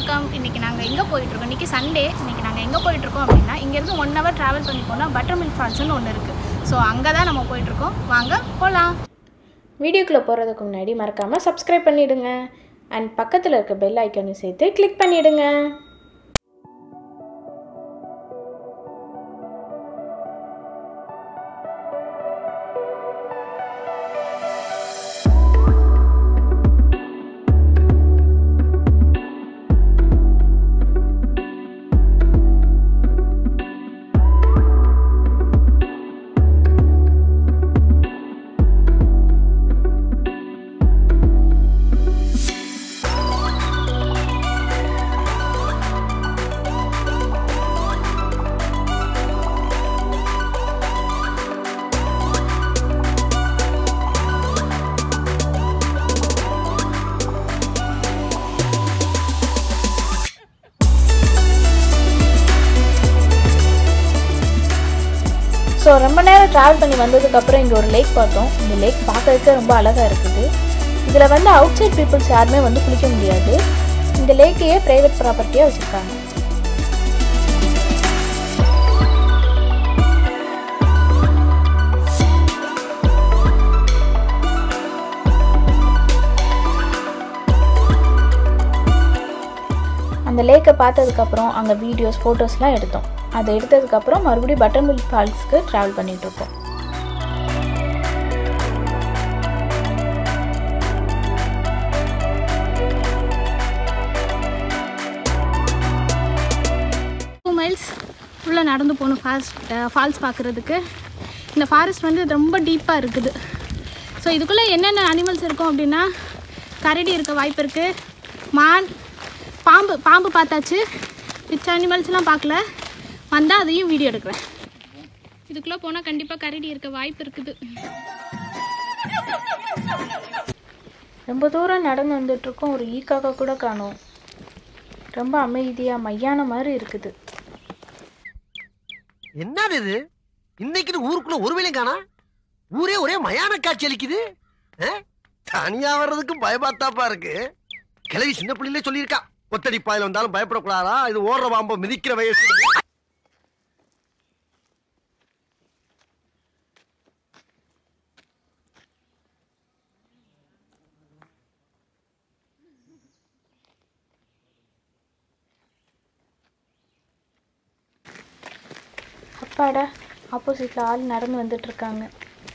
வணக்கம் இன்றைக்கி நாங்கள் எங்கே போயிட்டுருக்கோம் இன்றைக்கி சண்டே இன்றைக்கி நாங்கள் எங்கே போயிட்டுருக்கோம் அப்படின்னா இங்கேருந்து ஒன் ஹவர் ட்ராவல் பண்ணி போனால் பட்டர் மில்க் ஃபால்ஸ்னு ஒன்று இருக்குது ஸோ அங்கே தான் நம்ம போயிட்டுருக்கோம் வாங்க போகலாம் வீடியோக்குள்ளே போகிறதுக்கு முன்னாடி மறக்காமல் சப்ஸ்கிரைப் பண்ணிவிடுங்க அண்ட் பக்கத்தில் இருக்க பெல் ஐக்கனையும் சேர்த்து கிளிக் பண்ணிவிடுங்க ஸோ ரொம்ப நேரம் ட்ராவல் பண்ணி வந்ததுக்கப்புறம் இங்கே ஒரு லேக் பார்த்தோம் இந்த லேக் பார்க்கறதுக்கு ரொம்ப அழகாக இருக்குது இதில் வந்து அவுட் சைட் பீப்புள்ஸ் யாருமே வந்து குளிக்க முடியாது இந்த லேக்கையே ப்ரைவேட் ப்ராப்பர்ட்டியாக வச்சுருக்காங்க அந்த லேக்கை பார்த்ததுக்கப்புறம் அங்கே வீடியோஸ் ஃபோட்டோஸ்லாம் எடுத்தோம் அதை எடுத்ததுக்கப்புறம் மறுபடியும் பட்டர் மில்க் ஃபால்ஸ்க்கு ட்ராவல் பண்ணிகிட்ருக்கோம் டூ மைல்ஸ் உள்ளே நடந்து போகணும் ஃபால்ஸ் ஃபால்ஸ் பார்க்குறதுக்கு இந்த ஃபாரஸ்ட் வந்து ரொம்ப டீப்பாக இருக்குது ஸோ இதுக்குள்ளே என்னென்ன அனிமல்ஸ் இருக்கும் அப்படின்னா கரடி இருக்க வாய்ப்பு இருக்குது மான் பாம்பு பாம்பு பார்த்தாச்சு மிச்ச அனிமல்ஸ்லாம் பார்க்கல வந்தால் அதையும் வீடியோ எடுக்கிறேன் இதுக்குள்ளே போனால் கண்டிப்பாக கரடி இருக்க வாய்ப்பு இருக்குது ரொம்ப தூரம் நடந்து வந்துட்டுருக்கோம் ஒரு ஈக்காக கூட காணோம் ரொம்ப அமைதியாக மையான மாதிரி இருக்குது என்னது இது இன்னைக்குன்னு ஊருக்குள்ள ஒரு வேலையும் காணா ஊரே ஒரே மயான காட்சி அளிக்குது ஆ? தனியா வர்றதுக்கு பயமாத்தாப்பா இருக்கு கிளவி சின்ன பிள்ளையிலே சொல்லியிருக்கா ஒத்தடி பாயில வந்தாலும் பயப்படக்கூடாதா இது ஓடுற பாம்பை மிதிக்கிற வயசு அப்பாடா ஆப்போசிட்டில் ஆள் நடந்து வந்துட்டுருக்காங்க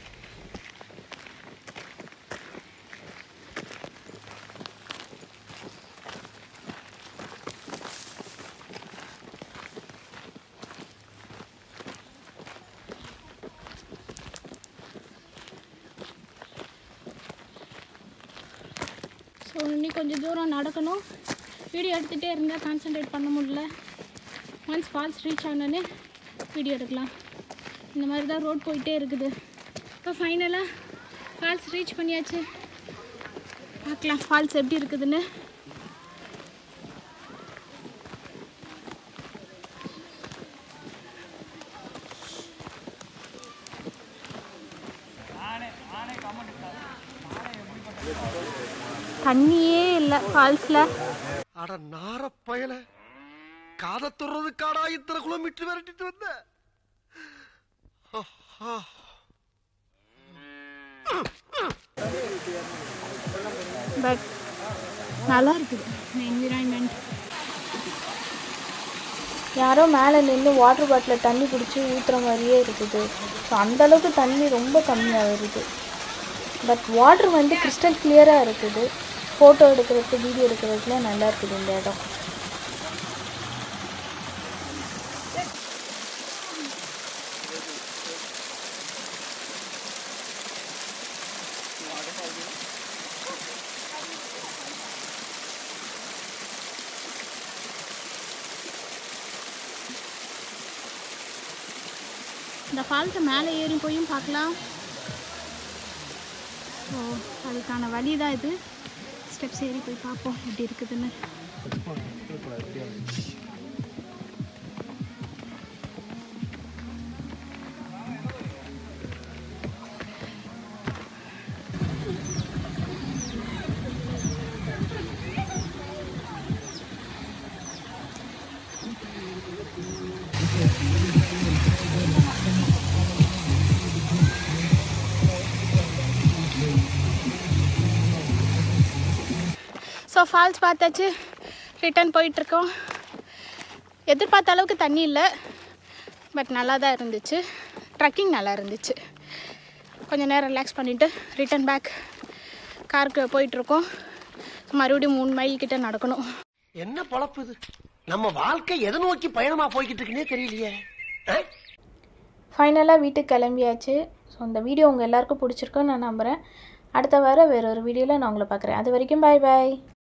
ஸோ இன்னும் கொஞ்சம் தூரம் நடக்கணும் வீடியோ எடுத்துகிட்டே இருந்தால் கான்சென்ட்ரேட் பண்ண முடியல ஒன்ஸ் ஃபால்ஸ் ரீச் ஆனோன்னே வீடியோ எடுக்கலாம் இந்த மாதிரி தான் ரோட் போயிட்டே இருக்குது இப்போ ஃபைனலாக ஃபால்ஸ் ரீச் பண்ணியாச்சு பார்க்கலாம் ஃபால்ஸ் எப்படி இருக்குதுன்னு தண்ணியே இல்லை ஃபால்ஸில் அட நார பயல காதை துறதுக்காடா இத்தனை கிலோமீட்டர் விரட்டிட்டு வந்த ஆஹா. பட் நல்லா இருக்குது இந்த என்விரான்மெண்ட் யாரோ மேலே நின்று வாட்டர் பாட்டிலில் தண்ணி பிடிச்சி ஊற்றுற மாதிரியே இருக்குது ஸோ அந்தளவுக்கு தண்ணி ரொம்ப கம்மியாக வருது பட் வாட்டர் வந்து கிறிஸ்டல் கிளியராக இருக்குது ஃபோட்டோ எடுக்கிறதுக்கு வீடியோ எடுக்கிறதுக்குலாம் நல்லா இருக்குது இந்த இடம் இந்த ஃபால்ஸை மேலே ஏறி போயும் பார்க்கலாம் ஸோ அதுக்கான வழி தான் இது ஸ்டெப்ஸ் ஏறி போய் பார்ப்போம் எப்படி இருக்குதுன்னு ஸோ ஃபால்ஸ் பார்த்தாச்சு ரிட்டர்ன் போயிட்டுருக்கோம் எதிர்பார்த்த அளவுக்கு தண்ணி இல்லை பட் நல்லா தான் இருந்துச்சு ட்ரக்கிங் நல்லா இருந்துச்சு கொஞ்சம் நேரம் ரிலாக்ஸ் பண்ணிவிட்டு ரிட்டர்ன் பேக் காருக்கு போயிட்டுருக்கோம் மறுபடியும் மூணு மைல் கிட்ட நடக்கணும் என்ன பொழப்பு இது நம்ம வாழ்க்கை எதை நோக்கி பயணமா போய்கிட்டு இருக்குன்னே தெரியலையே ஆ? ஃபைனலாக வீட்டுக்கு கிளம்பியாச்சு ஸோ இந்த வீடியோ உங்கள் எல்லாருக்கும் பிடிச்சிருக்குன்னு நான் நம்புகிறேன் அடுத்த வாரம் வேற ஒரு வீடியோவில் நான் உங்களை பார்க்குறேன் அது வரைக்கும் பாய் பாய்